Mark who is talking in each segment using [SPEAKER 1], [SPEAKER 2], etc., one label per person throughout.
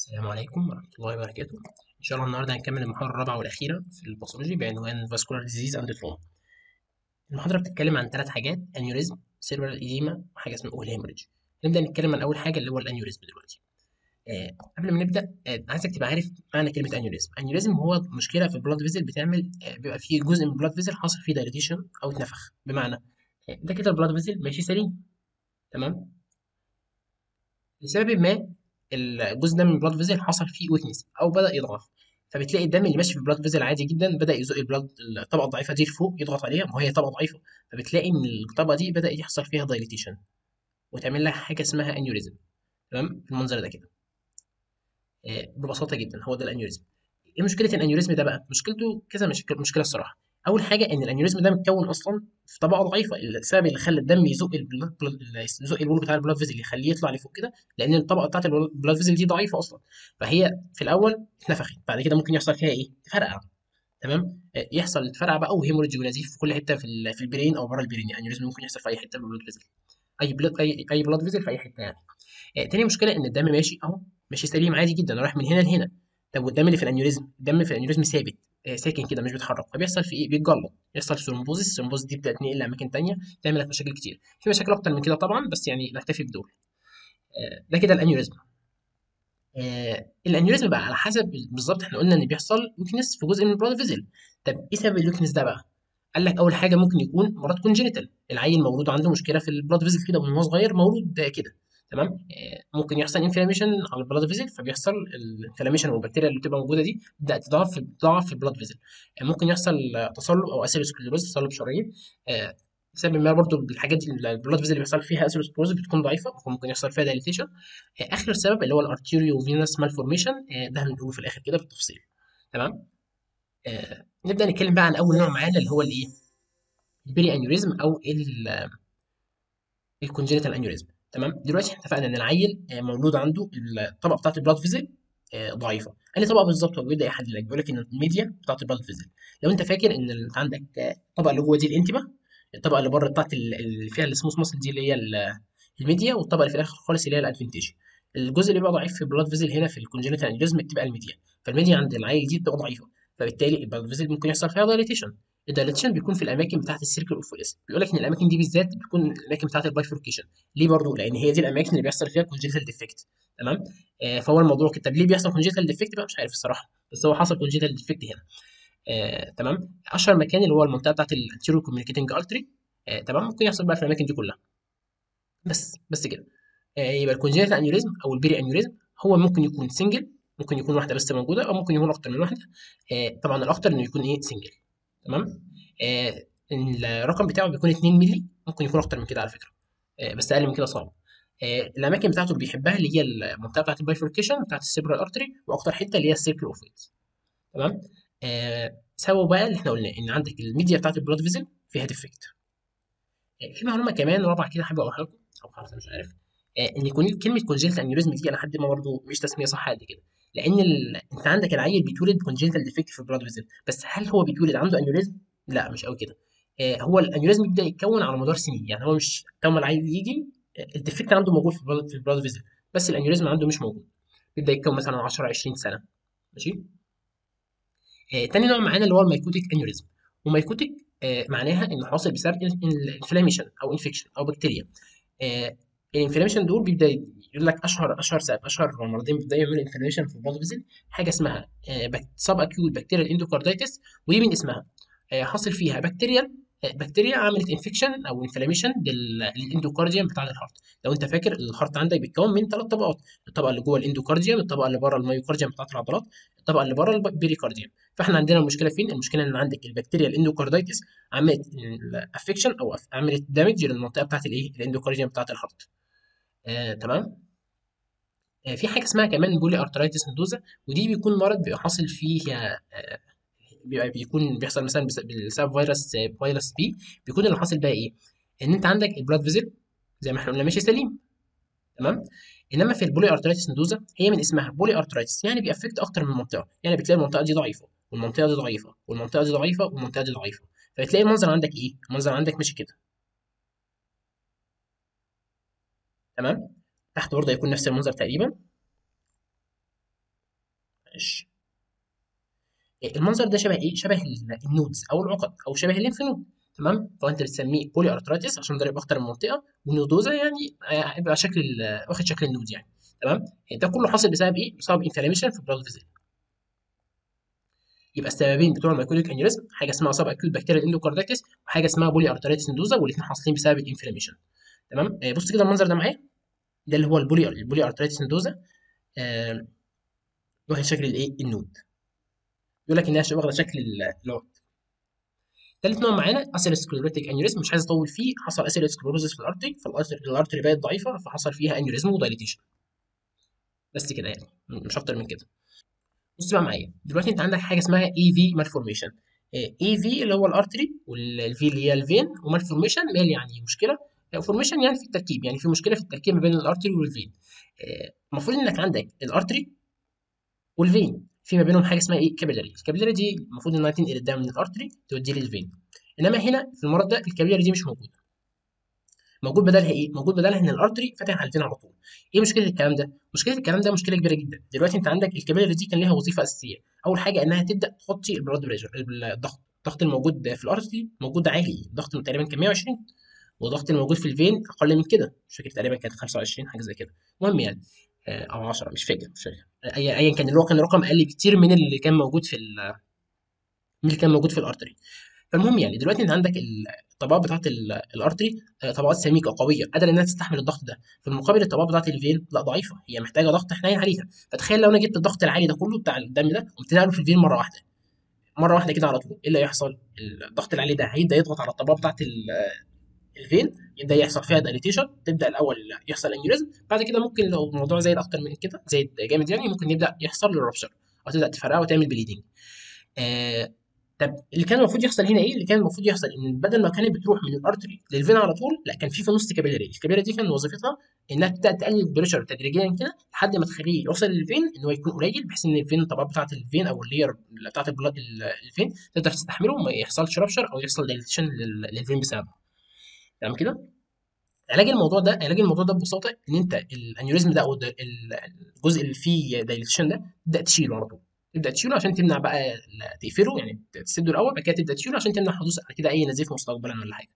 [SPEAKER 1] السلام عليكم ورحمة الله وبركاته إن شاء الله النهاردة هنكمل المحاضرة الرابعة والأخيرة في الباثولوجي بعنوان Vascular Disease and Trauma المحاضرة بتتكلم عن ثلاث حاجات أنيوريزم سيربرال إيديما وحاجة اسمها أول هيموريدج نبدأ نتكلم عن أول حاجة اللي هو الأنيوريزم دلوقتي آه قبل ما نبدأ آه عايزك تبقى عارف معنى كلمة أنيوريزم أنيوريزم هو مشكلة في البلاد فيزل بتعمل آه بيبقى فيه جزء من البلاد فيزل حاصل فيه دايليتيشن أو اتنفخ بمعنى آه ده كده البلاد فيزل ماشي سليم تمام لسبب ما الجزء ده من البلاد فيزل حصل فيه ويكنس او بدا يضعف فبتلاقي الدم اللي ماشي في البلاد فيزل عادي جدا بدا يزق البلاد الطبقه الضعيفه دي لفوق يضغط عليها ما هي طبقه ضعيفه فبتلاقي ان الطبقه دي بدا يحصل فيها دايليتيشن وتعمل لها حاجه اسمها انيوريزم تمام المنظر ده كده آه ببساطه جدا هو ده الانيوريزم ايه مشكله الانيوريزم ده بقى مشكلته كذا مشكله مشكله الصراحه اول حاجه ان الانيوريزم ده متكون اصلا في طبقه ضعيفه السبب اللي خلى الدم يزق البلاد يزق الوول بتاع البلاد فيزل يخليه يطلع لفوق كده لان الطبقه بتاعت البلاد فيزل دي ضعيفه اصلا فهي في الاول اتنفخت بعد كده ممكن يحصل فيها ايه تفرقع تمام يحصل تفرقع بقى وهيموريدج ونزيف في كل حته في في البرين او بره البرين الانيوريزم ممكن يحصل في اي حته في البلاد فيزل اي بلاد اي اي بلاد فيزل في اي حته يعني آه تاني مشكله ان الدم ماشي اهو ماشي سليم عادي جدا رايح من هنا لهنا طب والدم اللي في الانيوريزم الدم في الانيوريزم ثابت ساكن كده مش بيتحرك فبيحصل في ايه بيتجلط يحصل ثرومبوزيس الثرومبوزيس دي بتبدا تنقل لاماكن ثانيه تعمل لك مشاكل كتير في مشاكل اكتر من كده طبعا بس يعني نكتفي بدول ده كده الانيوريزم الانيوريزم بقى على حسب بالظبط احنا قلنا ان بيحصل ويكنس في جزء من البلاد فيزل طب ايه سبب الويكنس ده بقى قال لك اول حاجه ممكن يكون مرض كونجينيتال العيل مولود عنده مشكله في البلاد فيزل كده وهو صغير مولود كده تمام ممكن يحصل انفلاميشن على البلاد فيزل فبيحصل الانفلاميشن والبكتيريا اللي بتبقى موجوده دي تبدا تضاعف في تضاعف في البلاد فيزل ممكن يحصل تصلب او اسيروسكليروز تصلب شرايين بسبب ما برضو الحاجات دي البلاد فيزل اللي بيحصل فيها اسيروسكليروز بتكون ضعيفه وممكن يحصل فيها دايليتيشن اخر سبب اللي هو الارتيريو فينوس مالفورميشن ده هنقوله في الاخر كده بالتفصيل تمام نبدا نتكلم بقى عن اول نوع معانا اللي هو الايه البيري انيوريزم او الكونجينيتال انيوريزم تمام دلوقتي احنا اتفقنا ان العيل مولود عنده الطبقه بتاعت البلاد فيزل ضعيفه انهي طبقه بالظبط هو بيبدا يحدد لك بيقول لك ان الميديا بتاعت البلاد فيزل لو انت فاكر ان انت عندك الطبقه اللي جوه دي الانتما الطبقه اللي بره بتاعت اللي فيها السموث ماسل دي اللي هي الميديا والطبقه اللي في الاخر خالص اللي هي الادفنتيج الجزء اللي بيبقى ضعيف في البلاد فيزل هنا في الكونجنتال انيوريزم بتبقى الميديا فالميديا عند العيل دي بتبقى ضعيفه فبالتالي البلاد فيزل ممكن يحصل فيها دايليتيشن الدايليتيشن بيكون في الاماكن بتاعت السيركل اوف ويلس بيقول لك ان الاماكن دي بالذات بتكون الاماكن بتاعت البايفوركيشن ليه برضه لان هي دي الاماكن اللي بيحصل فيها كونجنتال ديفكت تمام آه فهو الموضوع كده طب ليه بيحصل كونجنتال ديفكت بقى مش عارف الصراحه بس هو حصل كونجنتال ديفكت هنا آه تمام اشهر مكان اللي هو المنطقه بتاعت الانتيريور كوميونيكيتنج ارتري آه تمام ممكن يحصل بقى في الاماكن دي كلها بس بس كده آه يبقى الكونجنتال انيوريزم او البيري انيوريزم هو ممكن يكون سنجل ممكن يكون واحده بس موجوده او ممكن يكون اكتر من واحده آه طبعا الاكتر انه يكون ايه سنجل تمام آه الرقم بتاعه بيكون 2 مللي ممكن يكون اكتر من كده على فكره آه بس اقل من كده صعب آه الاماكن بتاعته اللي بيحبها اللي هي المنطقه بتاعت البايفوركيشن بتاعت السيبرال ارتري واكتر حته اللي هي السيركل اوف ويتس تمام آه سببه بقى اللي احنا قلناه ان عندك الميديا بتاعت البلاد فيزل فيها ديفكت آه في معلومه كمان رابعه كده حابب اقولها لكم او خمسه مش عارف آه ان يكون كلمه كونجنتال انيوريزم دي على حد ما برضه مش تسميه صح قد كده لان ال... انت عندك العيل بيتولد بكونجنتال ديفكت في البلاد فيزل بس هل هو بيتولد عنده انيوريزم لا مش قوي كده آه هو الانيوريزم بيبدا يتكون على مدار سنين يعني هو مش اول ما العيل يجي الديفكت عنده موجود في البلاد في البلاد فيزل بس الانيوريزم عنده مش موجود بيبدا يتكون مثلا 10 20 سنه ماشي آه تاني نوع معانا اللي هو الميكوتيك انيوريزم وميكوتيك آه معناها انه حاصل بسبب انفلاميشن او انفكشن او بكتيريا آه الانفلاميشن دول بيبدا يقول لك اشهر اشهر سبب اشهر مرضين بيبداوا يعملوا انفلاميشن في البلاد فيزل حاجه اسمها سب اكيوت بكتيريال اندوكاردايتس ودي من اسمها حاصل فيها بكتيريال بكتيريا عملت انفكشن او انفلاميشن للاندوكارديوم بتاع الهارت لو انت فاكر الهارت عندك بيتكون من ثلاث طبقات الطبقه اللي جوه الاندوكارديوم الطبقه اللي بره الميوكارديوم بتاعت العضلات الطبقه اللي بره البيريكارديوم فاحنا عندنا المشكله فين المشكله ان عندك البكتيريا الاندوكاردايتس عملت افكشن او عملت دامج للمنطقه بتاعت الايه الاندوكارديوم بتاعت الهارت آه، تمام آه، في حاجه اسمها كمان بولي ارترايتس ندوزا ودي بيكون مرض بيبقى حاصل فيه آه، بيبقى بيكون بيحصل مثلا بسبب فيروس فيروس بي بيكون اللي حاصل بقى ايه ان انت عندك البلاد فيزل زي ما احنا قلنا ماشي سليم تمام انما في البولي ارترايتس ندوزا هي من اسمها بولي ارترايتس يعني بيأفكت اكتر من منطقه يعني بتلاقي المنطقه دي ضعيفه والمنطقه دي ضعيفه والمنطقه دي ضعيفه والمنطقه دي ضعيفه فبتلاقي المنظر عندك ايه المنظر عندك ماشي كده تمام تحت برضه هيكون نفس المنظر تقريبا معلش المنظر ده شبه ايه شبه النودز او العقد او شبه الليمف نود تمام فانت بتسميه بولي ارترايتس عشان ضارب اكتر من منطقه ونودوزا يعني هيبقى شكل واخد شكل النود يعني تمام ده كله حاصل بسبب ايه بسبب انفلاميشن في البلاد فيزل يبقى السببين بتوع الميكوديك انيوريزم حاجه اسمها سب اكيوت بكتيريال اندوكاردايتس وحاجه اسمها بولي ارترايتس ندوزا والاثنين حاصلين بسبب الانفلاميشن تمام آه بص كده المنظر ده معايا ده اللي هو البولي البولي ارترايتس ندوزا آه واخد شكل الايه النود يقول لك انها واخده شكل العقد ثالث نوع معانا اسيروسكليروتيك انيوريزم مش عايز اطول فيه حصل اسيروسكليروزس في الارتري فالارتري بقت ضعيفه فحصل فيها انيوريزم ودايليتيشن بس كده يعني مش اكتر من كده بص بقى معايا دلوقتي انت عندك حاجه اسمها اي في مالفورميشن اي في اللي هو الارتري والفي اللي هي الفين ومالفورميشن مال يعني مشكله فورميشن يعني في التركيب يعني في مشكله في التركيب ما بين الارتري والفين المفروض انك عندك الارتري والفين في ما بينهم حاجه اسمها ايه كابيلاري الكابيلاري دي المفروض انها تنقل الدم من الارتري توديه للفين انما هنا في المرض ده الكابيلاري دي مش موجوده موجود بدلها ايه موجود بدلها ان الارتري فاتح على الفين على طول ايه مشكله الكلام ده مشكله الكلام ده مشكله كبيره جدا دلوقتي انت عندك الكابيلاري دي كان ليها وظيفه اساسيه اول حاجه انها تبدا تغطي البلاد بريشر الضغط الضغط الموجود في الارتري موجود عالي الضغط تقريبا كان 120 والضغط الموجود في الفين اقل من كده مش فاكر تقريبا كانت 25 حاجه زي كده المهم يعني او 10 مش فاكر مش فاكر ايا كان اللي هو كان رقم اقل بكتير من اللي كان موجود في من اللي كان موجود في الارتري فالمهم يعني دلوقتي انت عندك الطبقات بتاعت الارتري طبقات سميكه قويه قادره انها تستحمل الضغط ده في المقابل الطبقات بتاعت الفين لا ضعيفه هي محتاجه ضغط حنين عليها فتخيل لو انا جبت الضغط العالي ده كله بتاع الدم ده قمت نقله في الفين مره واحده مره واحده كده على طول ايه اللي هيحصل الضغط العالي ده هيبدا يضغط على الطبقات بتاعت الفين يبدا يحصل فيها دايليتيشن تبدا الاول يحصل انيوريزم بعد كده ممكن لو الموضوع زايد اكتر من كده زايد جامد يعني ممكن يبدا يحصل له رابشر او تبدا تفرقها وتعمل بليدنج آه طب اللي كان المفروض يحصل هنا ايه اللي كان المفروض يحصل ان بدل ما كانت بتروح من الارتري للفين على طول لا كان في في النص كابيلاري الكابيلاري دي كان وظيفتها انها تبدا تقلل البريشر تدريجيا كده لحد ما تخليه يوصل للفين ان هو يكون قليل بحيث ان الفين الطبقات بتاعه الفين او اللير بتاعه الفين تقدر تستحمله وما يحصلش رابشر او يحصل دايليتيشن للفين بسببها تمام كده علاج الموضوع ده علاج الموضوع ده ببساطه ان انت الانيوريزم ده او الجزء اللي فيه دايليتيشن ده تبدا تشيله على طول تبدا تشيله عشان تمنع بقى تقفله يعني تسده الاول بعد كده تبدا تشيله عشان تمنع حدوث كده اي نزيف مستقبلا ولا حاجه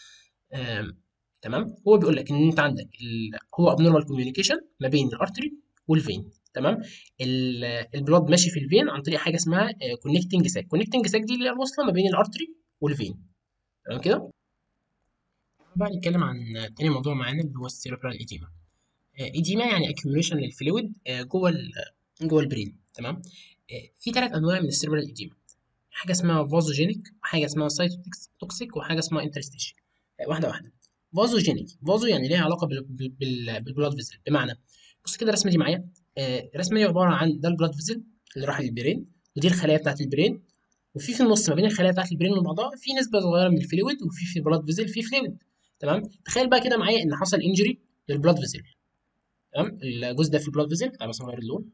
[SPEAKER 1] تمام هو بيقول لك ان انت عندك هو ابنورمال كوميونيكيشن ما بين الارتري والفين تمام البلاد ماشي في الفين عن طريق حاجه اسمها كونكتنج ساك كونكتنج ساك دي اللي هي الوصله ما بين الارتري والفين تمام كده بقى نتكلم عن تاني موضوع معانا اللي هو السيربرال ايديما ايديما يعني اكيوميشن للفلويد جوه جوه البرين تمام في ثلاث انواع من السيربرال ايديما حاجه اسمها فازوجينيك وحاجه اسمها سايتوتوكسيك وحاجه اسمها انترستيشن واحده واحده فازوجينيك فازو يعني ليها علاقه بالبلاد فيزل بمعنى بص كده الرسمه دي معايا الرسمه دي عباره عن ده البلاد فيزل اللي راح للبرين ودي الخلايا بتاعت البرين وفي في النص ما بين الخلايا بتاعت البرين وبعضها في نسبه صغيره من الفلويد وفي في البلاد فيزل في فلويد تمام تخيل بقى كده معايا ان حصل انجري للبلاد فيزل تمام الجزء ده في البلاد فيزل تعالى بس نغير اللون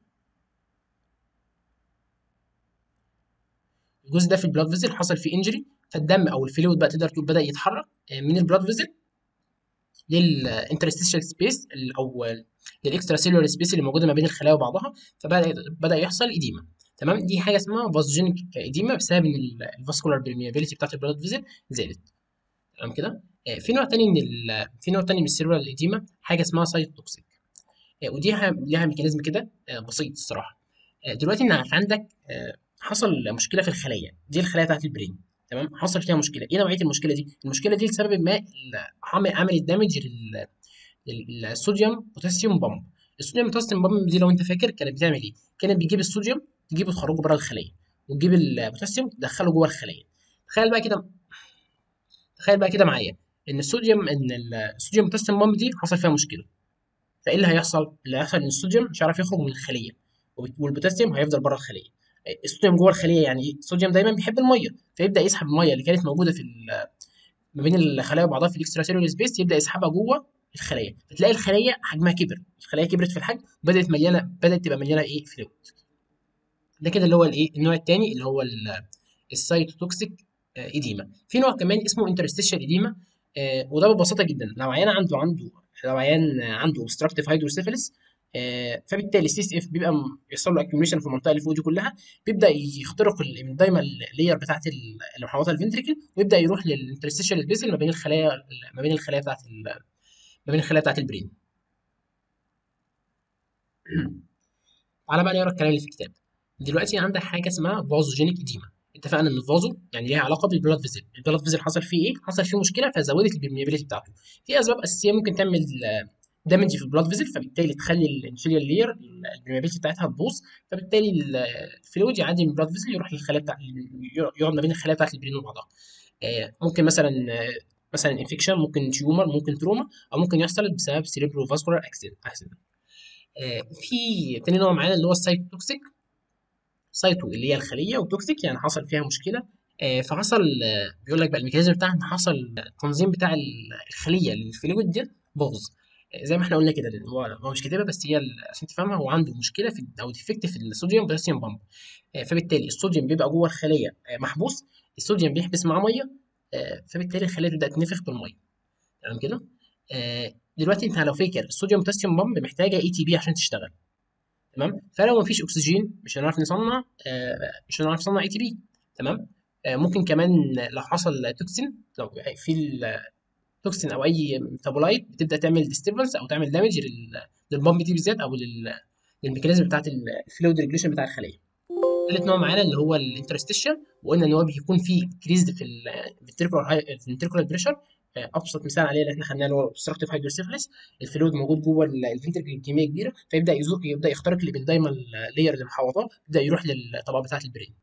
[SPEAKER 1] الجزء ده في البلاد فيزل حصل فيه انجري فالدم او الفلويد بقى تقدر تقول بدا يتحرك من البلاد فيزل للانترستيشال سبيس او للاكسترا سيلولار سبيس اللي موجوده ما بين الخلايا وبعضها فبدا بدا يحصل ايديما تمام دي حاجه اسمها فازوجينيك ايديما بسبب ان الفاسكولار برميابيليتي بتاعت البلاد فيزل زادت تمام كده في نوع تاني من ال... في نوع تاني من السيرولار ايديما حاجه اسمها سايتوتوكسيك ودي ليها ميكانيزم كده بسيط الصراحه دلوقتي انك عندك حصل مشكله في الخلايا دي الخلايا بتاعت البرين تمام حصل فيها مشكله ايه نوعيه المشكله دي المشكله دي لسبب ما عملت دامج للصوديوم بوتاسيوم بامب الصوديوم بوتاسيوم بامب دي لو انت فاكر كانت بتعمل ايه كانت بتجيب الصوديوم تجيبه تخرجه بره الخليه وتجيب البوتاسيوم تدخله جوه الخليه تخيل بقى كده تخيل بقى كده معايا ان الصوديوم ان الصوديوم بوتاسيوم بامب دي حصل فيها مشكله فايه اللي هيحصل اللي هيحصل ان الصوديوم مش هيعرف يخرج من الخليه والبوتاسيوم هيفضل بره الخليه الصوديوم جوه الخليه يعني ايه الصوديوم دايما بيحب الميه فيبدا يسحب الميه اللي كانت موجوده في ما بين الخلايا وبعضها في الاكسترا سيلولار سبيس يبدا يسحبها جوه الخلايا فتلاقي الخليه حجمها كبر الخلايا كبرت في الحجم بدات مليانه بدات تبقى مليانه ايه فلويد ده كده اللي هو الايه النوع الثاني اللي هو السايتوتوكسيك ايديما في نوع كمان اسمه انترستيشال ايديما آه وده ببساطه جدا لو عيان عنده عنده لو عيان عنده obstructive hydrocephalus آه، فبالتالي السي اس اف بيبقى م- يحصل له اكيوميشن في المنطقه اللي فوق دي كلها بيبدا يخترق ال- دايما اللاير بتاعت ال- اللي محوطه الفنتريكل ويبدا يروح للانترستيشال سبيس ما بين الخلايا ما بين الخلايا بتاعت ال- ما بين الخلايا بتاعت البرين تعالى بقى نقرا الكلام اللي في الكتاب دلوقتي عندك حاجه اسمها فازوجينيك اديما اتفقنا ان الفازو يعني ليها علاقه بالبلاد فيزل البلاد فيزل حصل فيه ايه حصل فيه مشكله فزودت البرميابيليتي بتاعته في اسباب اساسيه ممكن تعمل دامج في البلاد فيزل فبالتالي تخلي الانفيريور لير البرميابيليتي بتاعتها تبوظ فبالتالي الفلويد يعدي من البلاد فيزل يروح للخلايا بتاع يقعد ما بين الخلايا بتاعت البرين وبعضها آه، ممكن مثلا آه، مثلا انفكشن ممكن تيومر ممكن تروما او ممكن يحصل بسبب سيريبرو فاسكولار اكسيدنت في تاني نوع معانا اللي هو السايتوتوكسيك سايتو اللي هي الخليه وتوكسيك يعني حصل فيها مشكله آه، فحصل آه، بيقول لك بقى الميكانيزم بتاعها ان حصل التنظيم بتاع ال- الخليه اللي في الفلويد دي باظ آه، زي ما احنا قلنا كده هو هو مش كاتبها بس هي ال- عشان تفهمها هو عنده مشكله في او ديفكت في الصوديوم بوتاسيوم بامب آه، فبالتالي الصوديوم بيبقى جوه الخليه آه، محبوس الصوديوم بيحبس معاه ميه آه، فبالتالي الخليه تبدا تنفخ بالميه تمام كده آه، دلوقتي انت لو فاكر الصوديوم بوتاسيوم بامب محتاجه اي تي بي عشان تشتغل تمام فلو مفيش اكسجين مش هنعرف نصنع آه، مش هنعرف نصنع اي تي بي تمام آه، ممكن كمان لو حصل توكسين لو في التوكسين او اي ميتابولايت بتبدا تعمل ديستربنس او تعمل دامج للبامب دي بالذات او لل- للميكانيزم بتاعت الفلويد ريجوليشن بتاع الخليه ثالث نوع معانا اللي هو الانترستيشن وقلنا ان هو بيكون فيه كريزد في الفنتريكولار بريشر ابسط مثال عليه اللي احنا خدناه اللي هو obstructive hydrocephalus الفلويد موجود جوه الفنتركل بكميه كبيره فيبدا يزوق يبدا يخترق اللي بين دايما اللاير اللي محوطاه يبدا يروح للطبقه بتاعه البرين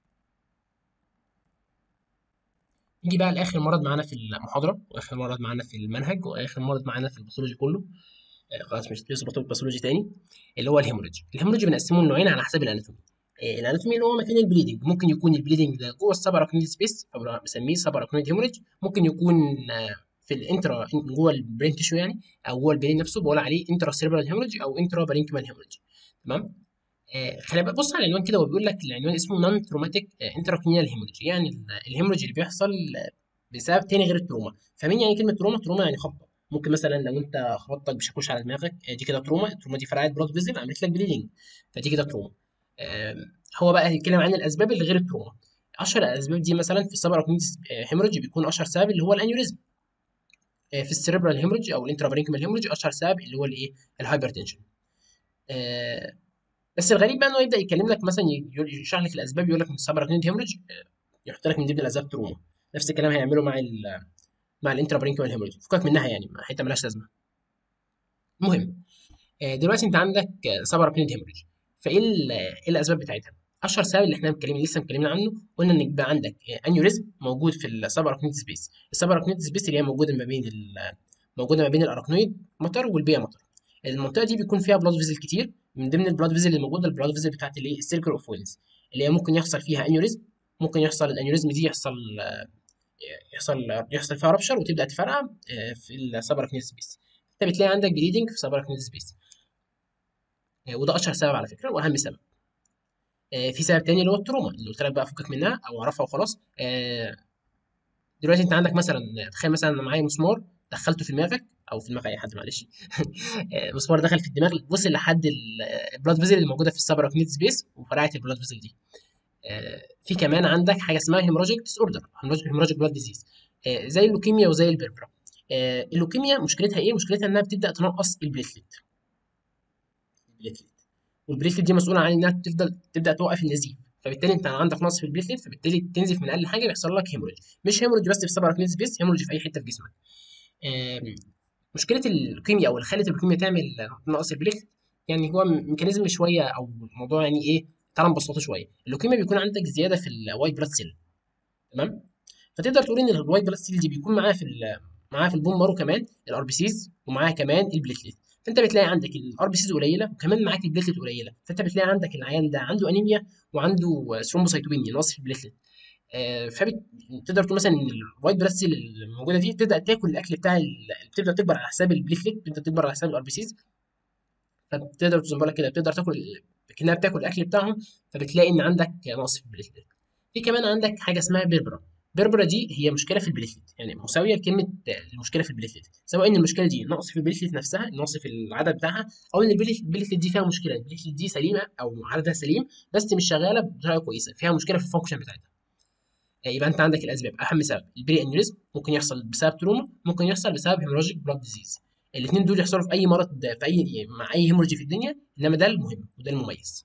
[SPEAKER 1] نيجي بقى لاخر مرض معانا في المحاضره واخر مرض معانا في المنهج واخر مرض معانا في الباثولوجي كله آه، خلاص مش لسه بطل باثولوجي تاني اللي هو الهيموريدج الهيموريدج بنقسمه لنوعين على حسب الاناتومي آه، الاناتومي اللي هو مكان البليدنج ممكن يكون البليدنج ده جوه السب اراكنيد سبيس فبسميه سب اراكنيد هيموريدج ممكن يكون آه، في الانترا جوه البرين تيشو يعني او جوه البرين نفسه بقول عليه انترا سيربرال هيموريدج او انترا بارينكيمال هيموريدج تمام آه، خلي بالك بص على العنوان كده هو بيقول لك العنوان اسمه نون تروماتيك انتراكنيال هيموريدج يعني ال- الهيموريدج اللي بيحصل آه، بسبب تاني غير التروما فمين يعني كلمه تروما تروما يعني خبطه ممكن مثلا لو انت خبطتك بشاكوش على دماغك آه، دي كده تروما التروما دي فرقعت بلاد فيزل عملت لك بليدنج فدي كده تروما آم، هو بقى هيتكلم عن الاسباب اللي غير التروما اشهر الاسباب دي مثلا في السبر هيموريدج بيكون اشهر سبب اللي هو الانيوريزم آه، في السيربرال هيموريدج او الانترافارينكيمال هيموريدج اشهر سبب اللي هو الايه الهايبرتنشن آه، بس الغريب بقى انه يبدا يكلم لك مثلا ي- يشرح لك الاسباب يقول لك من السبر هيموريدج يحط لك من ضمن الاسباب تروما نفس الكلام هيعمله مع ال مع الانترافارينكيمال هيموريدج فكك منها يعني ما- حته ملهاش لازمه المهم آه، دلوقتي انت عندك سبر هيموريدج فايه ال- ايه الاسباب بتاعتها اشهر سبب اللي احنا متكلمين لسه متكلمين عنه قلنا ان يبقى عندك انيوريزم موجود في السب اراكنويد سبيس السب اراكنويد سبيس اللي هي موجوده ما بين ال- موجوده ما بين الاراكنويد مطر والبيا مطر المنطقه دي بيكون فيها بلاد فيزل كتير من ضمن البلاد فيزل اللي موجوده البلاد فيزل بتاعت الايه السيركل اوف ويلز اللي هي ممكن يحصل فيها انيوريزم ممكن يحصل الانيوريزم دي يحصل يحصل يحصل فيها رابشر وتبدا تفرقع آه، في السب اراكنويد سبيس انت بتلاقي عندك بليدنج في السب اراكنويد سبيس آه، وده اشهر سبب على فكره واهم سبب آه، في سبب تاني اللي هو التروما اللي قلت لك بقى فكك منها او اعرفها وخلاص آه، دلوقتي انت عندك مثلا تخيل مثلا انا معايا مسمار دخلته في دماغك او في دماغ اي حد معلش آه، مسمار دخل في الدماغ وصل لحد البلاد فيزل اللي موجوده في السبراكنيد سبيس وفرقعت البلاد فيزل دي آه، في كمان عندك حاجه اسمها هيموراجيك ديس اوردر هيموراجيك بلاد ديزيز زي اللوكيميا وزي البربرا آه، اللوكيميا مشكلتها ايه مشكلتها انها بتبدا تنقص البليتلت البليتلت والبليتلت دي مسؤوله عن انها تفضل تبدا توقف النزيف فبالتالي انت عندك نقص في البليتلت فبالتالي تنزف من اقل حاجه بيحصل لك هيموريج مش هيموريج بس في سبراكنيد سبيس هيموريج في اي حته في جسمك آم، مشكله اللوكيميا او اللي خلت اللوكيميا تعمل نقص البليتلت يعني هو ميكانيزم شويه او موضوع يعني ايه تعال نبسطه شويه اللوكيميا بيكون عندك زياده في الوايت بلاد سيل تمام فتقدر تقول ان الوايت بلاد سيل دي بيكون معاها في ال- معاها في البون مارو كمان الار بي سيز ومعاها كمان البليتلت فانت بتلاقي عندك الار بي سيز قليله وكمان معاك البليتلت قليله فانت بتلاقي عندك العيان ده عنده انيميا وعنده ثرومبوسايتوبينيا نقص في البليتلت آه، فبتقدر تقول مثلا ان الوايت بلاد سيل الموجوده دي تبدا تاكل الاكل بتاع ال- بتبدا تكبر على حساب البليتلت بتبدا تكبر على حساب الار بي سيز فبتقدر تزنبر لك كده بتقدر تاكل كأنها بتاكل الاكل بتاعهم فبتلاقي ان عندك نقص في البليتلت في كمان عندك حاجه اسمها بيربرا بيربرا دي هي مشكله في البليتلت يعني مساويه لكلمه المشكله في البليتلت سواء ان المشكله دي نقص في البليتلت نفسها نقص في العدد بتاعها او ان البليتلت دي فيها مشكله البليتلت دي سليمه او عددها سليم بس مش شغاله بطريقه كويسه فيها مشكله في الفانكشن بتاعتها يبقى انت عندك الاسباب اهم سبب البري انيوريزم ممكن يحصل بسبب تروما ممكن يحصل بسبب هيموراجيك بلاد ديزيز الاثنين دول يحصلوا في اي مرض في اي مع اي هيموريجي في الدنيا انما ده المهم وده المميز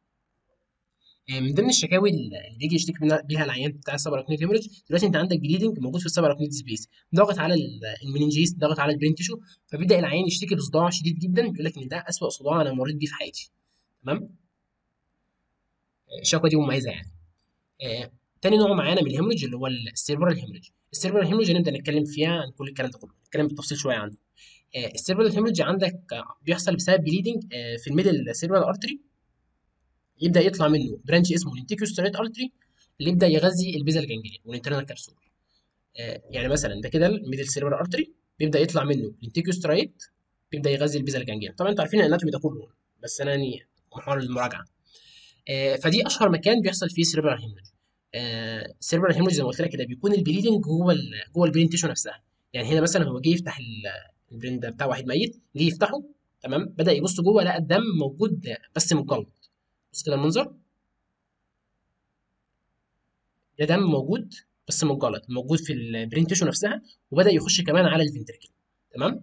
[SPEAKER 1] من ضمن الشكاوي اللي بيجي يشتكي بيها العيان بتاع السباراكنيد هيموريج دلوقتي انت عندك بليدنج موجود في السباراكنيد سبيس ضاغط على المننجيس ضاغط على البرين تيشو فبيبدا العيان يشتكي بصداع شديد جدا بيقول لك ان ده اسوء صداع انا مريت بيه في حياتي تمام الشكوى دي مميزه يعني آه. تاني نوع معانا من الهيموريج اللي هو السيرفرال هيموريج السيرفرال هيموريج هنبدا نتكلم فيها عن كل الكلام ده كله نتكلم بالتفصيل شويه عنه آه السيرفرال هيموريج عندك بيحصل بسبب بليدنج آه في الميدل سيرفرال ارتري يبدا يطلع منه برانش اسمه الانتيكوستريت ارتري اللي يبدا يغذي البيزل جانجليا والانترنال كابسول آه يعني مثلا ده كده الميدل سيرفر ارتري بيبدا يطلع منه الانتيكوستريت بيبدا يغذي البيزل جانجليا طبعا انتوا عارفين الاناتومي ده كله بس انا يعني محاور المراجعه آه فدي اشهر مكان بيحصل فيه سيرفر هيموريج آه سيرفر هيموريج زي ما قلت لك كده بيكون البليدنج جوه ال جوه البرين تيشو نفسها يعني هنا مثلا هو جه يفتح البرين ده بتاع واحد ميت جه يفتحه تمام بدا يبص جوه لقى الدم موجود بس متجلط بص كده المنظر ده دم موجود بس متجلط موجود في البرين تيشو نفسها وبدا يخش كمان على الفنتركل تمام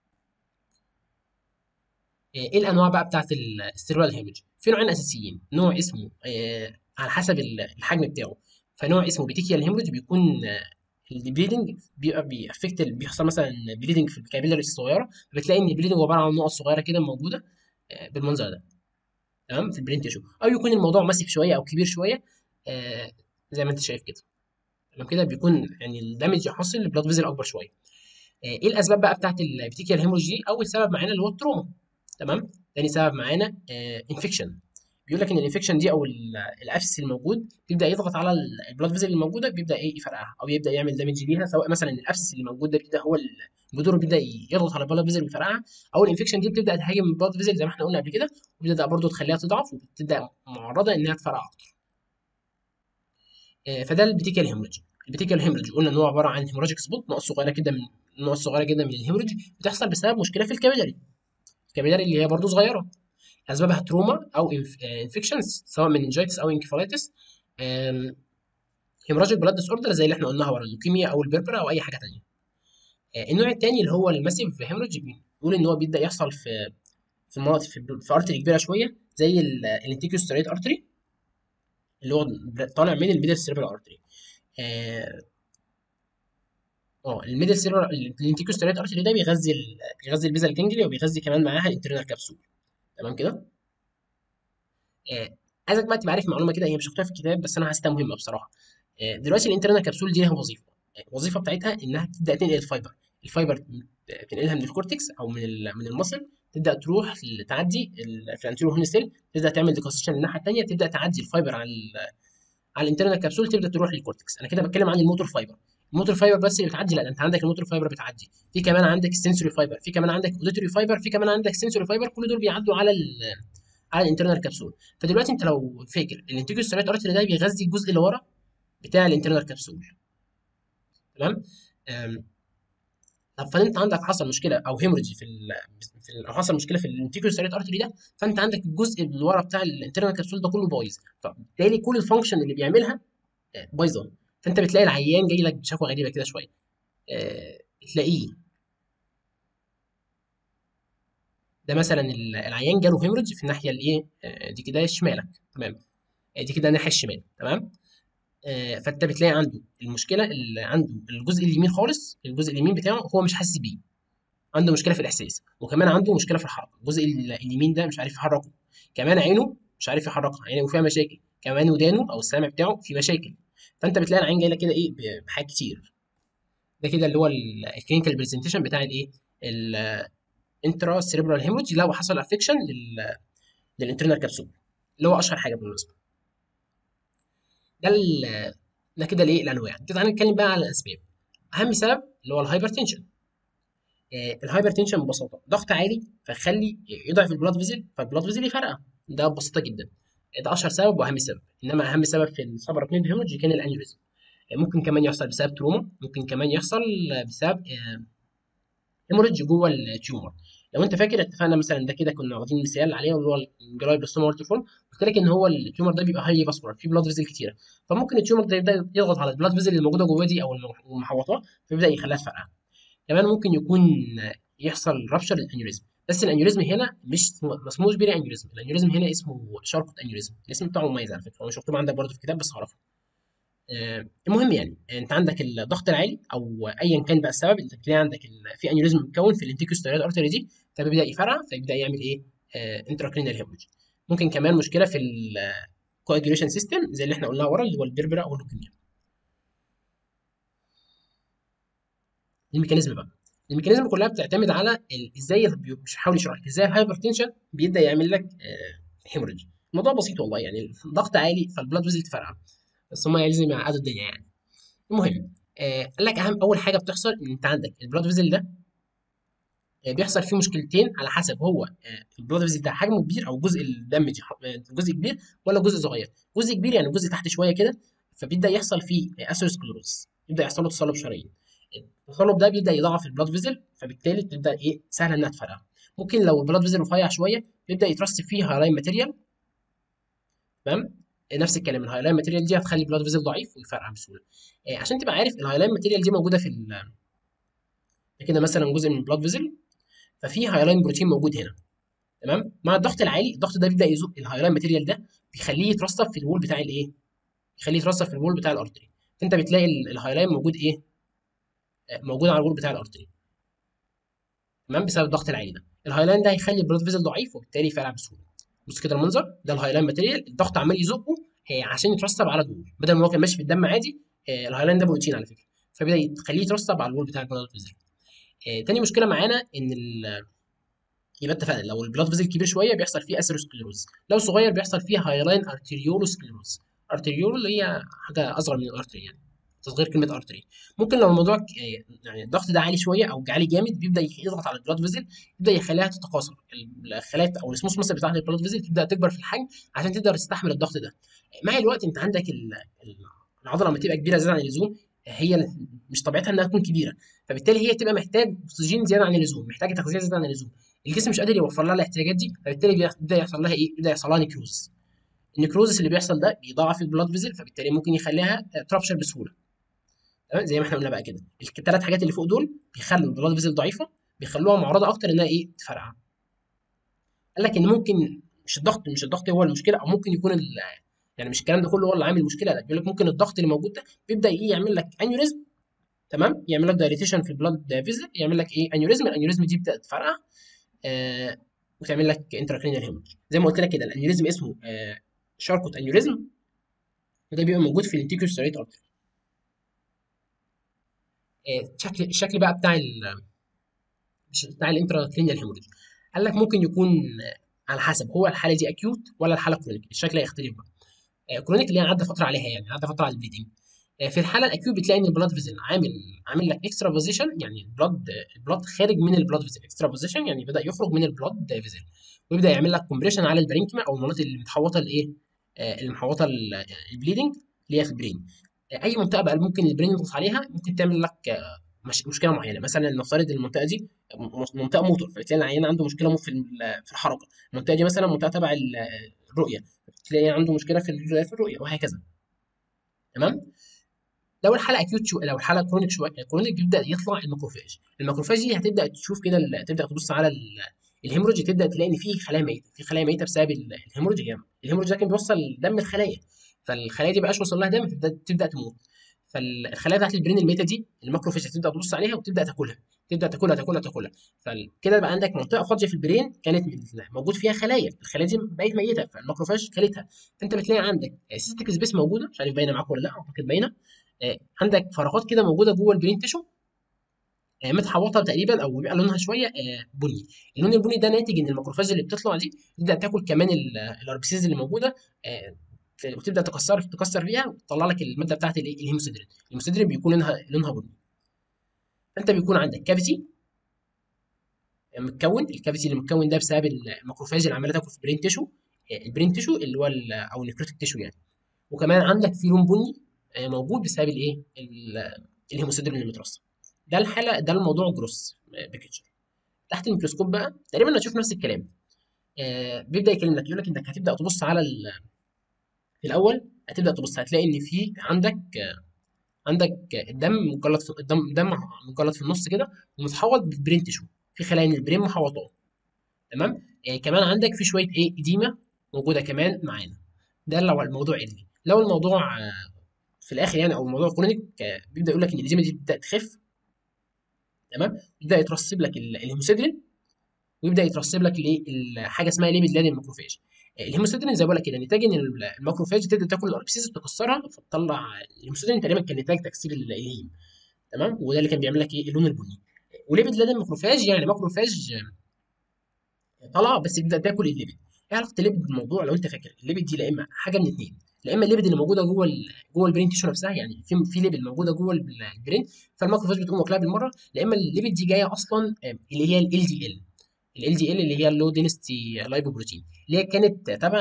[SPEAKER 1] ايه الانواع بقى بتاعت السيرفال هيمج في نوعين اساسيين نوع اسمه آه على حسب الحجم بتاعه فنوع اسمه بيتيكيال هيموريج بيكون البليدنج بيبقى بيأفكت بيحصل مثلا بليدنج في الكابيلاري الصغيره فبتلاقي ان البليدنج عباره عن نقط صغيره كده موجوده بالمنظر ده تمام في البرين تيشو او يكون الموضوع ماسف شويه او كبير شويه آه زي ما انت شايف كده تمام كده بيكون يعني الدمج حاصل البلاد فيزل اكبر شويه آه ايه الاسباب بقى بتاعت البيتيكيال هيموريج دي اول سبب معانا اللي هو التروما تمام تاني سبب معانا آه انفكشن بيقول لك ان الانفكشن دي او الابسس الموجود بيبدا يضغط على البلاد فيزل الموجوده بيبدا ايه يفرقعها او يبدا يعمل دامج ليها سواء مثلا الابسس اللي موجود ده بيبدا هو الجذور بيبدا يضغط على البلاد فيزل ويفرقعها او الانفكشن دي بتبدا تهاجم البلاد فيزل زي ما احنا قلنا قبل كده وبتبدا برضه تخليها تضعف وبتبدا معرضه انها تفرقع اكتر آه فده البيتيكال هيموريج البيتيكال هيموريج قلنا ان هو عباره عن هيموراجيك سبوت نقص صغيره كده من نقص صغيره جدا من الهيموريج بتحصل بسبب مشكله في الكابيلاري الكابيلاري اللي هي برضه صغيره اسبابها تروما او انفكشنز سواء مننجيتس او انكفالايتس هيموراجيك بلاد ديس اوردر زي اللي احنا قلناها ورا اللوكيميا او البربرا او اي حاجه ثانيه النوع الثاني اللي هو الماسيف هيموراج بنقول ان هو بيبدا يحصل في في مناطق في, في ارتري كبيره شويه زي الانتيكوستريت ارتري اللي هو طالع من الميدل سيربرال ارتري اه الميدل سيربرال الانتيكوستريت ارتري ده بيغذي بيغذي البيزال جانجليا وبيغذي كمان معاها الانترنال كابسول تمام كده آه عايزك بقى تبقى عارف معلومه كده هي مش مكتوبه في الكتاب بس انا حاسسها مهمه بصراحه آه دلوقتي الانترنال كبسول دي لها وظيفه الوظيفه بتاعتها انها تبدا تنقل الفايبر الفايبر تنقلها من الكورتكس او من من المصل تبدا تروح تعدي في الانتيرو هون سيل تبدا تعمل ديكوستيشن الناحيه الثانيه تبدا تعدي الفايبر على على الانترنال كبسول تبدا تروح للكورتكس انا كده بتكلم عن الموتور فايبر الموتور فايبر بس اللي بتعدي لا انت عندك الموتور فايبر بتعدي في كمان عندك السنسوري فايبر في كمان عندك اوديتوري فايبر في كمان عندك سنسوري فايبر كل دول بيعدوا على ال على الانترنال كبسول فدلوقتي انت لو فاكر الانتيجوستريت ارتري ده بيغذي الجزء اللي ورا بتاع الانترنال كبسول تمام طب فانت عندك حصل مشكله او هيموريجي في ال في ال او حصل مشكله في الانتيجوستريت ارتري ده فانت عندك الجزء اللي ورا بتاع الانترنال كبسول ده كله بايظ فبالتالي كل الفانكشن اللي بيعملها بايظه فانت بتلاقي العيان جاي لك بشكوى غريبه كده شويه أه تلاقيه ده مثلا العيان جاله هيموريدج في الناحيه الايه دي كده شمالك تمام دي كده الناحيه الشمال تمام آه فانت بتلاقي عنده المشكله اللي عنده الجزء اليمين خالص الجزء اليمين بتاعه هو مش حاسس بيه عنده مشكله في الاحساس وكمان عنده مشكله في الحركه الجزء اليمين ده مش عارف يحركه كمان عينه مش عارف يحركها عينه فيها مشاكل كمان ودانه او السمع بتاعه فيه مشاكل فانت بتلاقي العين جايه لك كده ايه بحاجات كتير ده كده اللي هو الكلينيكال برزنتيشن بتاع الايه الانترا سيريبرال هيموريدج لو حصل افكشن لل للانترنال كبسول اللي هو اشهر حاجه بالمناسبه ده ال ده كده الايه الانواع كده هنتكلم بقى على الاسباب اهم سبب اللي هو الهايبر تنشن آه الهايبر تنشن ببساطه ضغط عالي فيخلي يضعف البلاد فيزل فالبلاد فيزل يفرقع ده ببساطه جدا ده اشهر سبب واهم سبب انما اهم سبب في السبرابنيد هيموريدج كان الانيوريزم ممكن كمان يحصل بسبب تروما ممكن كمان يحصل بسبب هيموريدج جوه التيومر لو انت فاكر اتفقنا مثلا ده كده كنا واخدين مثال عليه اللي هو الجلايبلاستوما مالتيفورم قلت لك ان هو التيومر ده بيبقى هاي فاسكولار فيه بلاد فيزل كتيره فممكن التيومر ده يبدا يضغط على البلاد فيزل اللي موجوده جوه دي او المحوطات فيبدا يخليها تفرقع كمان ممكن يكون يحصل رابشر للانيوريزم بس الانيوريزم هنا مش ما اسموش بيري انيوريزم الانيوريزم هنا اسمه شاركوت انيوريزم الاسم بتاعه مميز على فكره هو مش مكتوب عندك برضه في الكتاب بس هعرفه آه المهم يعني انت عندك الضغط العالي او ايا كان بقى السبب انت بتلاقي عندك في انيوريزم متكون في الانتيكوستيرويد ارتري دي فبيبدا يفرع فيبدا يعمل ايه آه انتراكرينال هيموريج ممكن كمان مشكله في الكواجيوليشن سيستم زي اللي احنا قلناه ورا اللي هو البربرا او اللوكيميا الميكانيزم بقى الميكانيزم كلها بتعتمد على ازاي مش هحاول يشرح لك ازاي الهايبر تنشن بيبدا يعمل لك هيموريج الموضوع بسيط والله يعني الضغط عالي فالبلاد فيزل تفرقع بس هم لازم يعقدوا الدنيا يعني المهم آه قال لك اهم اول حاجه بتحصل ان انت عندك البلاد فيزل ده آه بيحصل فيه مشكلتين على حسب هو آه البلاد فيزل ده حجمه كبير او جزء الدم جزء كبير ولا جزء صغير جزء كبير يعني جزء تحت شويه كده فبيبدا يحصل فيه اثيروسكلروز يبدا يحصل له تصلب شرايين التصلب ده بيبدا يضاعف البلاد فيزل فبالتالي تبدا ايه سهله انها تفرقع ممكن لو البلاد فيزل رفيع شويه بيبدا يترسب فيه هالاين ماتيريال تمام نفس الكلام الهايلاين ماتيريال دي هتخلي البلاد فيزل ضعيف ويفرقع بسهوله آه عشان تبقى عارف الهايلاين ماتيريال دي موجوده في كده مثلا جزء من البلاد فيزل ففي هايلاين بروتين موجود هنا تمام مع الضغط العالي الضغط ده بيبدا يزق الهايلاين ماتيريال ده بيخليه يترسب في الوول بتاع الايه يخليه يترسب في الوول بتاع الارتري فانت بتلاقي الهايلاين موجود ايه موجود على الوول بتاع الارتري تمام بسبب الضغط العالي ده الهايلاين ده هيخلي البلاد فيزل ضعيف وبالتالي يفرقع بسهوله بص كده المنظر ده الهايلاين ماتيريال الضغط عمال يزقه عشان يترسب على الوول بدل ما هو كان ماشي في الدم عادي الهايلاين ده بروتين على فكره فبدا يخليه يترسب على الوول بتاع البلاد فيزل تاني مشكله معانا ان ال يبقى اتفقنا لو البلاد فيزل كبير شويه بيحصل فيه اثيروسكليروز لو صغير بيحصل فيه هايلاين ارتريولوسكليروز ارتريول اللي هي حاجه اصغر من الارتري يعني تصغير كلمه ارتري ممكن لو الموضوع يعني الضغط ده عالي شويه او عالي جامد بيبدا يضغط على البلاد فيزل يبدا يخليها تتقاصر الخلايا او السموث ماسل بتاعت البلاد فيزل تبدا تكبر في الحجم عشان تقدر تستحمل الضغط ده مع الوقت انت عندك العضله لما تبقى كبيره زياده عن اللزوم هي مش طبيعتها انها تكون كبيره فبالتالي هي تبقى محتاج اكسجين زياده عن اللزوم محتاجه تغذيه زياده عن اللزوم الجسم مش قادر يوفر لها الاحتياجات دي فبالتالي بيبدا يحصل لها ايه بيبدا يحصل لها نيكروز النيكروزس اللي بيحصل ده بيضاعف البلاد فيزل فبالتالي ممكن يخليها ترابشر بسهوله تمام زي ما احنا قلنا بقى كده الثلاث حاجات اللي فوق دول بيخلوا البلاد فيزل ضعيفه بيخلوها معرضه اكتر انها ايه تفرقع قال لك ان ممكن مش الضغط مش الضغط هو المشكله او ممكن يكون يعني مش الكلام ده كله هو اللي عامل المشكله لا بيقول لك ممكن الضغط اللي موجود ده بيبدا ايه يعمل لك انيوريزم تمام يعمل لك دايريتيشن في البلاد فيزل يعمل لك ايه انيوريزم الانيوريزم دي بتبدا تفرقع آه وتعمل لك انتراكرينيال هيموريج زي ما قلت لك كده الانيوريزم اسمه آه شاركوت انيوريزم وده بيبقى موجود في الانتيكوستريت ارتري الشكل الشكل بقى بتاع ال بتاع الانتراكرينيال هيموريج قال لك ممكن يكون على حسب هو الحاله دي اكيوت ولا الحاله كرونيك الشكل هيختلف بقى كرونيك اللي هي عدى فتره عليها يعني عدى فتره على البليدنج في الحاله الاكيوت بتلاقي ان البلاد فيزل عامل عامل لك اكسترا بوزيشن يعني البلاد البلاد خارج من البلاد فيزل اكسترا بوزيشن يعني بدا يخرج من البلاد فيزل ويبدا يعمل لك كومبريشن على البرينكما او المناطق اللي متحوطه الايه اللي محوطه البليدنج اللي هي في البرين اي منطقه بقى ممكن البرين يضغط عليها ممكن تعمل لك مش مشكله معينه مثلا نفترض المنطقه دي منطقه موتور فبتلاقي العيان عنده مشكله في في الحركه المنطقه دي مثلا منطقه تبع الرؤيه تلاقي عنده مشكله في في الرؤيه وهكذا تمام لو الحاله اكيوت شو لو الحاله كرونيك شويه كرونيك بيبدا يطلع الماكروفاج الماكروفاج دي هتبدا تشوف كده تبدا تبص على الهيموريج تبدا تلاقي ان في خلايا ميته في خلايا ميته بسبب الهيموريج يعني الهيموريج ده كان بيوصل دم الخلايا فالخلايا دي بقاش وصل لها دم تبدا تبدا تموت فالخلايا بتاعت البرين الميته دي الماكروفاج هتبدا تبص عليها وتبدا تاكلها تبدا تاكلها تاكلها تاكلها فكده بقى عندك منطقه فاضيه في البرين كانت موجود فيها خلايا الخلايا دي بقت ميته فالماكروفاج كلتها فانت بتلاقي عندك سيستيك سبيس موجوده مش عارف باينه معاك ولا لا اعتقد باينه عندك فراغات كده موجوده جوه البرين تيشو متحوطه تقريبا او بيبقى لونها شويه بني اللون البني ده ناتج ان الماكروفاج اللي بتطلع دي تبدا تاكل كمان الاربسيز اللي موجوده وتبدا تكسر تكسر فيها وتطلع لك الماده بتاعت الايه الهيموسيدرين الهيموسيدرين بيكون لونها لونها بني فانت بيكون عندك كافيتي متكون الكافيتي اللي متكون ده بسبب الماكروفاج اللي عماله تاكل في البرين تيشو البرين تيشو اللي هو او النكروتيك تيشو يعني وكمان عندك في لون بني آه، موجود بسبب الايه الهيموسيدرين اللي مترسب ده الحاله ده الموضوع جروس بيكتشر تحت الميكروسكوب بقى تقريبا هتشوف نفس الكلام آه بيبدا يكلمك يقول لك انك هتبدا تبص على في الاول هتبدا تبص هتلاقي ان في عندك آه عندك الدم مجلط في الدم دم مجلط في النص كده ومتحوط بالبرين تيشو في خلايا البرين محوطاه تمام آه كمان عندك في شويه ايه اديمه موجوده كمان معانا ده لو الموضوع علمي لو الموضوع آه في الاخر يعني او الموضوع كرونيك آه بيبدا يقول لك ان الاديمه دي بتبدا تخف تمام يبدا يترسب لك الهيموسيدرين ويبدا يترسب لك الايه حاجه اسمها ليبيد لادي الماكروفاج الهيموسيدرين زي ما بقول لك كده نتاج ان الماكروفاج تبدا تاكل الاربسيس وتكسرها فتطلع الهيموسيدرين تقريبا كان نتاج تكسير الهيم تمام وده اللي كان بيعمل لك ايه اللون البني وليبيد لادي الماكروفاج يعني الماكروفاج طالعه بس تبدا تاكل الليبيد ايه علاقه الليبيد بالموضوع لو انت فاكر الليبيد دي لا اما حاجه من اثنين لا اما الليبيد اللي موجوده جوه ال جوه البرين تيشو نفسها يعني في في ليبيد موجوده جوه البرين فالماكروفاج بتقوم واكلها بالمره لا اما الليبيد دي جايه اصلا اللي هي ال دي ال ال دي ال اللي هي اللو دينستي لايبوبروتين اللي هي كانت تبع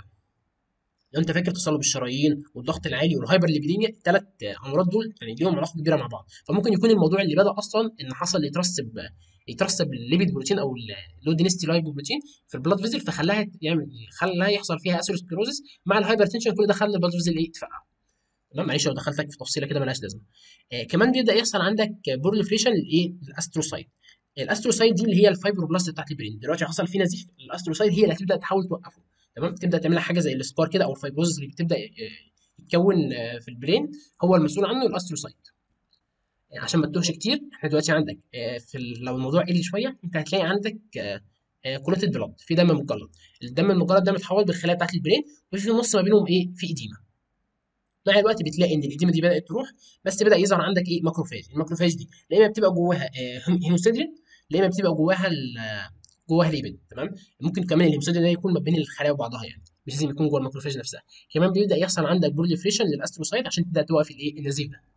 [SPEAKER 1] لو انت فاكر تصلب الشرايين والضغط العالي والهايبر ليبيديميا الثلاث امراض دول يعني ليهم علاقه كبيره مع بعض فممكن يكون الموضوع اللي بدا اصلا ان حصل يترسب يترسب الليبيد بروتين او اللو دينستي لايبوبروتين في البلاد فيزل فخلاها يعمل خلاها يحصل فيها اثيروسكليروزس مع الهايبر تنشن كل ده خلى البلاد فيزل ايه تفقع تمام معلش لو دخلتك في تفصيله كده ملهاش لازمه آه كمان بيبدا يحصل عندك بورليفريشن للايه الاستروسايت الاستروسايت دي اللي هي الفايبروبلاست بتاعت البرين دلوقتي حصل فيه نزيف الاستروسايت هي اللي هتبدا تحاول توقفه تمام تبدا تعمل حاجه زي السكار كده او الفايبروز اللي بتبدا يتكون في البرين هو المسؤول عنه الاستروسايت عشان ما تتوهش كتير احنا دلوقتي عندك في لو الموضوع قلي شويه انت هتلاقي عندك كوليتد بلاد في دم مجلط الدم المجلط ده متحول بالخلايا بتاعت البرين وفي النص ما بينهم ايه في اديمه مع الوقت بتلاقي ان الاديمه دي بدات تروح بس بدا يظهر عندك ايه ماكروفاج الماكروفاج دي لا اما بتبقى جواها هيموسيدرين لا اما بتبقى جواها جواها ليبيد تمام ممكن كمان الهيموسيدرين ده يكون ما بين الخلايا وبعضها يعني مش لازم يكون جوه الماكروفاج نفسها كمان بيبدا يحصل عندك بروليفريشن للاستروسايت عشان تبدا توقف الايه النزيف ده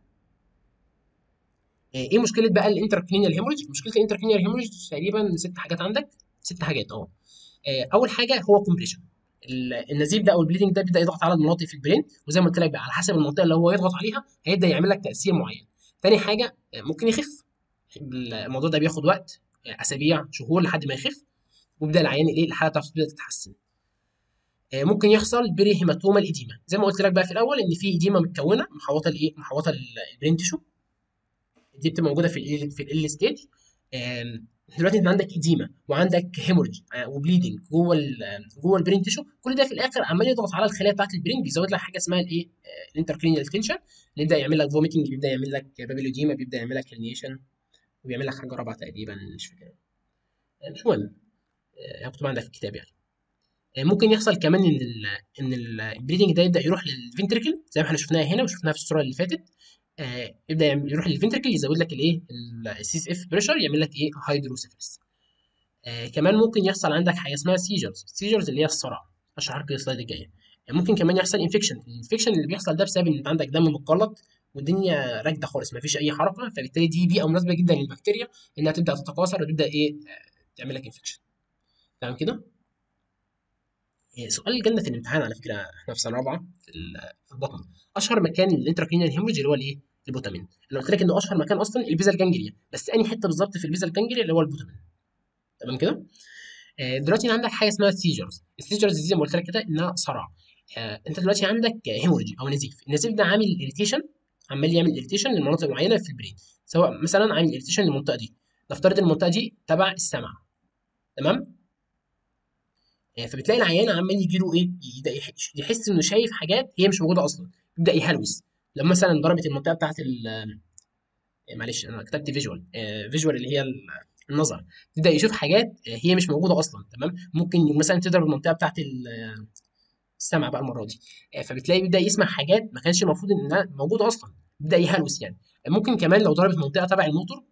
[SPEAKER 1] ايه مشكله بقى الانتركرينيال هيموريج مشكله الانتركرينيال هيموريج تقريبا ست حاجات عندك ست حاجات اه اول حاجه هو كومبريشن النزيف ده او البليدنج ده بيبدا يضغط على المناطق في البرين وزي ما قلت لك بقى على حسب المنطقه اللي هو يضغط عليها هيبدا يعمل لك تاثير معين تاني حاجه ممكن يخف الموضوع ده بياخد وقت اسابيع شهور لحد ما يخف ويبدا العيان الايه الحاله بتاعته تبدا تتحسن ممكن يحصل بري هيماتوما الاديمه زي ما قلت لك بقى في الاول ان في اديمه متكونه محوطه الايه محوطه البرين تيشو دي بتبقى موجوده في ال في ال ستيج دلوقتي انت عندك اديمه وعندك هيموريج وبليدنج جوه ال جوه البرين تيشو كل ده في الاخر عمال يضغط على الخلايا بتاعت البرين بيزود لك حاجه اسمها الايه الانتركرينيال تنشن اللي يبدا يعمل لك فوميتنج بيبدا يعمل لك بابيلوديما بيبدا يعمل لك هرنيشن وبيعمل لك حاجه رابعه تقريبا مش فاكر مش مهم هكتب عندك في الكتاب يعني ممكن يحصل كمان ان ال ان البريدنج ده يبدا يروح للفنتركل زي ما احنا شفناها هنا وشفناها في الصوره اللي فاتت آه يبدا يروح للفنتركل يزود لك الايه السي اس اف بريشر يعمل لك ايه هايدروسيفلس آه كمان ممكن يحصل عندك حاجه اسمها سيجرز سيجرز اللي هي الصرع هشرح لك السلايد الجايه ممكن كمان يحصل انفكشن الانفكشن اللي بيحصل ده بسبب ان انت عندك دم متجلط والدنيا راكده خالص مفيش اي حركه فبالتالي دي بيئه مناسبه جدا للبكتيريا انها تبدا تتكاثر وتبدا ايه تعمل لك انفكشن تمام كده سؤال جالنا في الامتحان على فكره احنا في سنه رابعه في البطن اشهر مكان للانتراكرينيال هيموريج اللي هو الايه البوتامين اللي قلت لك انه اشهر مكان اصلا البيزال جانجليا بس انهي حته بالظبط في البيزال جانجليا اللي هو البوتامين تمام كده دلوقتي عندك حاجه اسمها سيجرز السيجرز دي زي ما قلت لك كده انها صرع انت دلوقتي عندك هيموريج او نزيف النزيف ده عامل اريتيشن عمال يعمل اريتيشن لمناطق معينه في البرين سواء مثلا عامل اريتيشن للمنطقه دي نفترض المنطقه دي تبع السمع تمام فبتلاقي العيان عمال يجي له ايه يبدا يحس انه شايف حاجات هي مش موجوده اصلا يبدا يهلوس لما مثلا ضربت المنطقه بتاعت معلش انا كتبت فيجوال فيجوال اللي هي النظر تبدا يشوف حاجات هي مش موجوده اصلا تمام ممكن مثلا تضرب المنطقه بتاعت السمع بقى المره دي فبتلاقي بيبدا يسمع حاجات ما كانش المفروض انها موجوده اصلا بيبدا يهلوس يعني ممكن كمان لو ضربت منطقه تبع الموتور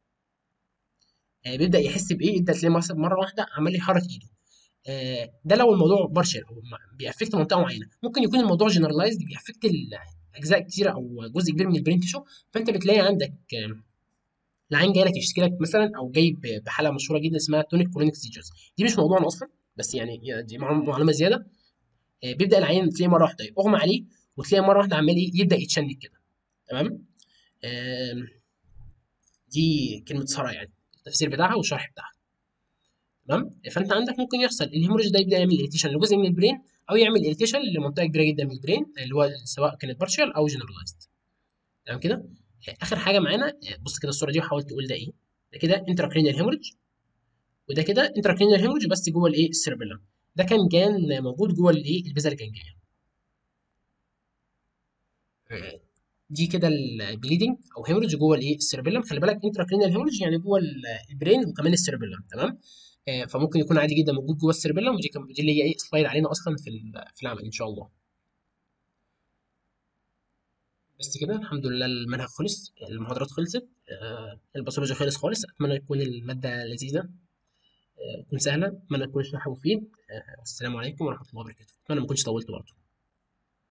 [SPEAKER 1] بيبدا يحس بايه يبدا تلاقيه مره واحده عمال يحرك ايده ده لو الموضوع بارشل او بيأفكت منطقه معينه ممكن يكون الموضوع جنرالايزد بيأفكت اجزاء كتيره او جزء كبير من البرين تيشو فانت بتلاقي عندك العين جاي لك يشتكي لك مثلا او جاي بحاله مشهوره جدا اسمها تونيك كولونيك سيجرز دي مش موضوعنا اصلا بس يعني دي معلومه زياده بيبدا العين تلاقيه مره واحده يغمى عليه وتلاقي مره واحده عمال إيه؟ يبدا يتشنج كده تمام آم، دي كلمه صرع يعني التفسير بتاعها والشرح بتاعها تمام فانت عندك ممكن يحصل الهيموريج ده يبدا يعمل اريتيشن لجزء من البرين او يعمل اريتيشن لمنطقه كبيره جدا من البرين اللي هو سواء كانت بارشال او جنرالايزد تمام كده اخر حاجه معانا بص كده الصوره دي وحاول تقول ده ايه ده كده انتراكرينيال هيموريج وده كده انتراكرينيال هيموريج بس جوه الايه السيربيلم ده كان كان موجود جوه الايه البذره الجانجليه دي كده البليدنج او هيموريج جوه الايه السيربيلم خلي بالك انتراكرينيال هيموريج يعني جوه البرين وكمان السيربيلم تمام آه، فممكن يكون عادي جدا موجود جوه السيربيلم ودي كم- دي اللي هي ايه سلايد علينا اصلا في ال- في العمل ان شاء الله بس كده الحمد لله المنهج خلص المحاضرات خلصت آه، الباثولوجي خلص خالص اتمنى تكون الماده لذيذه آه، تكون سهله اتمنى تكون الشرح مفيد آه، والسلام عليكم ورحمه الله وبركاته اتمنى ما كنتش طولت برضه